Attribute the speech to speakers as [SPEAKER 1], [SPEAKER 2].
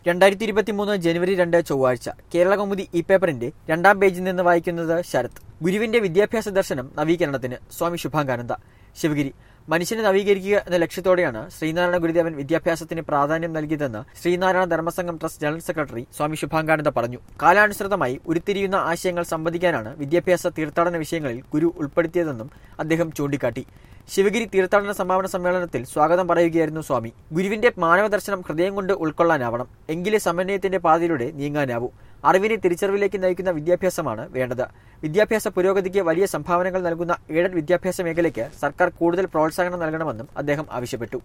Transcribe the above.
[SPEAKER 1] രണ്ടായിരത്തി ഇരുപത്തിമൂന്ന് ജനുവരി രണ്ട് ചൊവ്വാഴ്ച കേരള കൗമുദി ഇ പേപ്പറിന്റെ രണ്ടാം പേജിൽ നിന്ന് വായിക്കുന്നത് ശരത് ഗുരുവിന്റെ വിദ്യാഭ്യാസ ദർശനം നവീകരണത്തിന് സ്വാമി ശുഭാംഗാനന്ദ ശിവഗിരി മനുഷ്യനെ നവീകരിക്കുക എന്ന ലക്ഷ്യത്തോടെയാണ് ശ്രീനാരായണ ഗുരുദേവൻ വിദ്യാഭ്യാസത്തിന് പ്രാധാന്യം നൽകിയതെന്ന് Sreenarayana Dharmasangham trust general secretary Swami Subhangananda പറഞ്ഞു കാലാനുസൃതമായി ഉരുത്തിരിയുന്ന ആശയങ്ങൾ സംവദിക്കാനാണ് വിദ്യാഭ്യാസ തീർത്ഥാടന വിഷയങ്ങളിൽ ഗുരു ഉൾപ്പെടുത്തിയതെന്നും അദ്ദേഹം ചൂണ്ടിക്കാട്ടി ശിവഗിരി തീർത്ഥാടന സമാപന സമ്മേളനത്തിൽ സ്വാഗതം പറയുകയായിരുന്നു സ്വാമി ഗുരുവിന്റെ മാനവദർശനം ഹൃദയം കൊണ്ട് ഉൾക്കൊള്ളാനാവണം എങ്കിലേ സമന്വയത്തിന്റെ പാതയിലൂടെ നീങ്ങാനാവൂ അറിവിനെ തിരിച്ചറിവിലേക്ക് നയിക്കുന്ന വിദ്യാഭ്യാസമാണ് വേണ്ടത് വിദ്യാഭ്യാസ പുരോഗതിക്ക് വലിയ സംഭാവനകൾ നൽകുന്ന എയ്ഡഡ് വിദ്യാഭ്യാസ മേഖലയ്ക്ക് സർക്കാർ കൂടുതൽ പ്രോത്സാഹനം നൽകണമെന്നും അദ്ദേഹം ആവശ്യപ്പെട്ടു